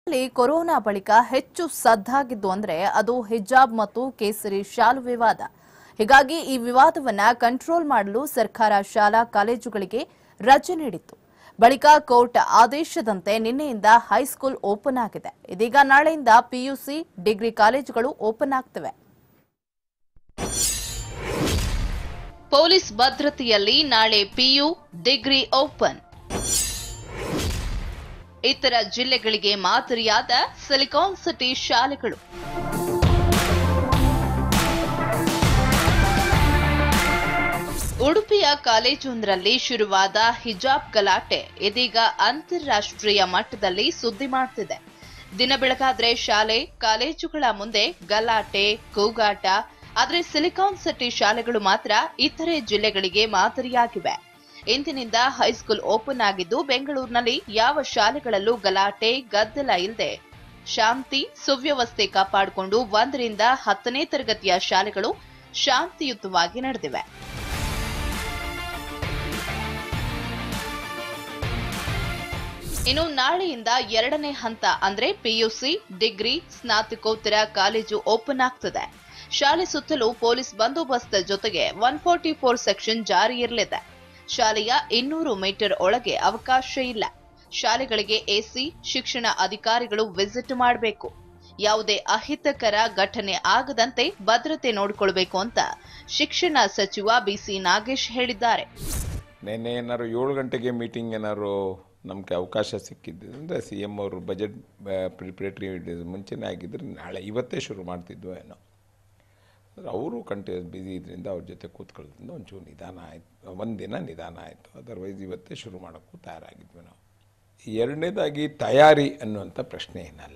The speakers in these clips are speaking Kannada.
ಇಲ್ಲಿ ಕೊರೋನಾ ಬಳಿಕ ಹೆಚ್ಚು ಸದ್ದಾಗಿದ್ದು ಅಂದ್ರೆ ಅದು ಹಿಜಾಬ್ ಮತ್ತು ಕೇಸರಿ ಶಾಲು ವಿವಾದ ಹೀಗಾಗಿ ಈ ವಿವಾದವನ್ನ ಕಂಟ್ರೋಲ್ ಮಾಡಲು ಸರ್ಕಾರ ಶಾಲಾ ಕಾಲೇಜುಗಳಿಗೆ ರಜೆ ನೀಡಿತ್ತು ಬಳಿಕ ಕೋರ್ಟ್ ಆದೇಶದಂತೆ ನಿನ್ನೆಯಿಂದ ಹೈಸ್ಕೂಲ್ ಓಪನ್ ಆಗಿದೆ ಇದೀಗ ನಾಳೆಯಿಂದ ಪಿಯುಸಿ ಡಿಗ್ರಿ ಕಾಲೇಜುಗಳು ಓಪನ್ ಆಗ್ತವೆ ಪೊಲೀಸ್ ಭದ್ರತೆಯಲ್ಲಿ ನಾಳೆ ಪಿಯು ಡಿಗ್ರಿ ಓಪನ್ ಇತರ ಜಿಲ್ಲೆಗಳಿಗೆ ಮಾದರಿಯಾದ ಸಿಲಿಕಾನ್ ಸಿಟಿ ಶಾಲೆಗಳು ಉಡುಪಿಯ ಕಾಲೇಜೊಂದರಲ್ಲಿ ಶುರುವಾದ ಹಿಜಾಬ್ ಗಲಾಟೆ ಇದೀಗ ಅಂತಾರಾಷ್ಟ್ರೀಯ ಮಟ್ಟದಲ್ಲಿ ಸುದ್ದಿ ಮಾಡ್ತಿದೆ ದಿನ ಬೆಳಗಾದ್ರೆ ಶಾಲೆ ಕಾಲೇಜುಗಳ ಮುಂದೆ ಗಲಾಟೆ ಕೂಗಾಟ ಆದ್ರೆ ಸಿಲಿಕಾನ್ ಸಿಟಿ ಶಾಲೆಗಳು ಮಾತ್ರ ಇತರೆ ಜಿಲ್ಲೆಗಳಿಗೆ ಮಾದರಿಯಾಗಿವೆ ಇಂದಿನಿಂದ ಹೈಸ್ಕೂಲ್ ಓಪನ್ ಆಗಿದ್ದು ಬೆಂಗಳೂರಿನಲ್ಲಿ ಯಾವ ಶಾಲೆಗಳಲ್ಲೂ ಗಲಾಟೆ ಗದ್ದಲ ಇಲ್ಲದೆ ಶಾಂತಿ ಸುವ್ಯವಸ್ಥೆ ಕಾಪಾಡಿಕೊಂಡು ಒಂದರಿಂದ ಹತ್ತನೇ ತರಗತಿಯ ಶಾಲೆಗಳು ಶಾಂತಿಯುತವಾಗಿ ನಡೆದಿವೆ ಇನ್ನು ನಾಳೆಯಿಂದ ಎರಡನೇ ಹಂತ ಅಂದ್ರೆ ಪಿಯುಸಿ ಡಿಗ್ರಿ ಸ್ನಾತಕೋತ್ತರ ಕಾಲೇಜು ಓಪನ್ ಆಗ್ತದೆ ಶಾಲೆ ಸುತ್ತಲೂ ಪೊಲೀಸ್ ಬಂದೋಬಸ್ತ್ ಜೊತೆಗೆ ಒನ್ ಫೋರ್ಟಿ ಫೋರ್ ಸೆಕ್ಷನ್ ಜಾರಿ ಇರಲಿದೆ ಶಾಲೆಯ ಇನ್ನೂರು ಮೀಟರ್ ಒಳಗೆ ಅವಕಾಶ ಇಲ್ಲ ಶಾಲೆಗಳಿಗೆ ಎಸಿ ಶಿಕ್ಷಣ ಅಧಿಕಾರಿಗಳು ವಿಸಿಟ್ ಮಾಡಬೇಕು ಯಾವುದೇ ಅಹಿತಕರ ಘಟನೆ ಆಗದಂತೆ ಭದ್ರತೆ ನೋಡಿಕೊಳ್ಬೇಕು ಅಂತ ಶಿಕ್ಷಣ ಸಚಿವ ಬಿಸಿ ನಾಗೇಶ್ ಹೇಳಿದ್ದಾರೆ ನಿನ್ನೆ ಏನಾದ್ರು ಏಳು ಗಂಟೆಗೆ ಮೀಟಿಂಗ್ ಏನಾದ್ರು ನಮಗೆ ಅವಕಾಶ ಸಿಕ್ಕಿದ್ದರಿಂದ ಸಿ ಎಮ್ ಅವರು ಬಜೆಟ್ ಪ್ರಿಪ್ರೇಟ್ರಿ ಮುಂಚೆನೇ ಆಗಿದ್ರೆ ನಾಳೆ ಇವತ್ತೇ ಶುರು ಮಾಡ್ತಿದ್ವು ಏನೋ ಆದರೆ ಅವರು ಕಂಟಿನ್ಯೂಸ್ ಬ್ಯುಸಿ ಇದರಿಂದ ಅವ್ರ ಜೊತೆ ಕೂತ್ಕೊಳ್ಳೋದ್ರಿಂದ ಒಂಚೂರು ನಿಧಾನ ಆಯಿತು ಒಂದಿನ ನಿಧಾನ ಆಯಿತು ಅದರ್ವೈಸ್ ಇವತ್ತೇ ಶುರು ಮಾಡೋಕ್ಕೂ ತಯಾರಾಗಿದ್ವಿ ನಾವು ಎರಡನೇದಾಗಿ ತಯಾರಿ ಅನ್ನುವಂಥ ಪ್ರಶ್ನೆ ಏನಲ್ಲ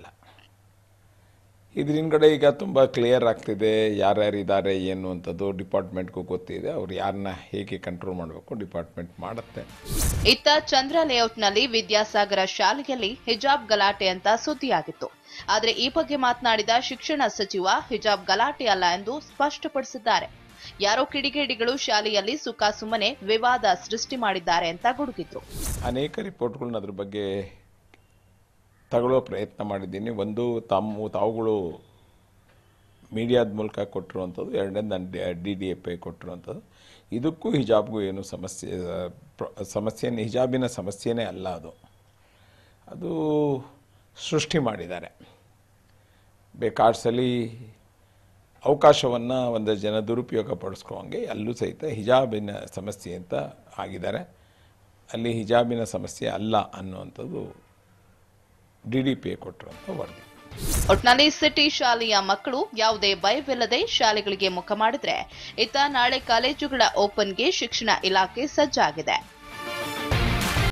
ಇದ್ರ ಹಿಂದ್ಗಡೆ ಈಗ ತುಂಬ ಕ್ಲಿಯರ್ ಆಗ್ತಿದೆ ಯಾರ್ಯಾರಿದ್ದಾರೆ ಏನು ಅಂತದ್ದು ಡಿಪಾರ್ಟ್ಮೆಂಟ್ಗೂ ಗೊತ್ತಿದೆ ಅವ್ರು ಯಾರನ್ನ ಹೇಗೆ ಕಂಟ್ರೋಲ್ ಮಾಡಬೇಕು ಡಿಪಾರ್ಟ್ಮೆಂಟ್ ಮಾಡುತ್ತೆ ಇತ್ತ ಚಂದ್ರ ಲೇಔಟ್ನಲ್ಲಿ ವಿದ್ಯಾಸಾಗರ ಶಾಲೆಯಲ್ಲಿ ಹಿಜಾಬ್ ಗಲಾಟೆ ಅಂತ ಸುದ್ದಿಯಾಗಿತ್ತು ಆದರೆ ಈ ಬಗ್ಗೆ ಮಾತನಾಡಿದ ಶಿಕ್ಷಣ ಸಚಿವ ಹಿಜಾಬ್ ಗಲಾಟೆ ಅಲ್ಲ ಎಂದು ಸ್ಪಷ್ಟಪಡಿಸಿದ್ದಾರೆ ಯಾರೋ ಕಿಡಿಗೇಡಿಗಳು ಶಾಲೆಯಲ್ಲಿ ಸುಖಾಸುಮ್ಮನೆ ವಿವಾದ ಸೃಷ್ಟಿ ಮಾಡಿದ್ದಾರೆ ಅಂತ ಗುಡುಗಿದ್ರು ಅನೇಕ ರಿಪೋರ್ಟ್ಗಳನ್ನ ಅದ್ರ ಬಗ್ಗೆ ತಗೊಳ್ಳೋ ಪ್ರಯತ್ನ ಮಾಡಿದ್ದೀನಿ ಒಂದು ತಮ್ಮ ತಾವುಗಳು ಮೀಡಿಯಾದ ಮೂಲಕ ಕೊಟ್ಟಿರುವಂಥದ್ದು ಎರಡನೇದು ನಾನು ಡಿ ಡಿ ಎ ಪೈ ಕೊಟ್ಟಿರುವಂಥದ್ದು ಇದಕ್ಕೂ ಹಿಜಾಬ್ಗೂ ಏನು ಸಮಸ್ಯೆ ಪ್ರ- ಸಮಸ್ಯೆನೇ ಹಿಜಾಬಿನ ಸಮಸ್ಯೆನೇ ಅಲ್ಲ ಅದು ಅದು ಸೃಷ್ಟಿ ಮಾಡಿದ್ದಾರೆ ಬೇಕಾದ ಸಲ ಅವಕಾಶವನ್ನು ಒಂದು ಜನ ದುರುಪಯೋಗ ಪಡಿಸ್ಕೊಳ್ಳೋಂಗೆ ಅಲ್ಲೂ ಸಹಿತ ಹಿಜಾಬಿನ ಸಮಸ್ಯೆ ಅಂತ ಆಗಿದ್ದಾರೆ ಅಲ್ಲಿ ಹಿಜಾಬಿನ ಸಮಸ್ಯೆ ಅಲ್ಲ ಅನ್ನುವಂಥದ್ದು ಡಿ ಡಿ ಪಿ ಕೊಟ್ಟಿರುವಂಥ ವರದಿ ಒಟ್ನಲ್ಲಿ ಸಿಟಿ ಶಾಲೆಯ ಮಕ್ಕಳು ಯಾವುದೇ ಭಯವಿಲ್ಲದೆ ಶಾಲೆಗಳಿಗೆ ಮುಖ ಮಾಡಿದ್ರೆ ಇತ್ತ ನಾಳೆ ಕಾಲೇಜುಗಳ ಓಪನ್ಗೆ ಶಿಕ್ಷಣ ಇಲಾಖೆ ಸಜ್ಜಾಗಿದೆ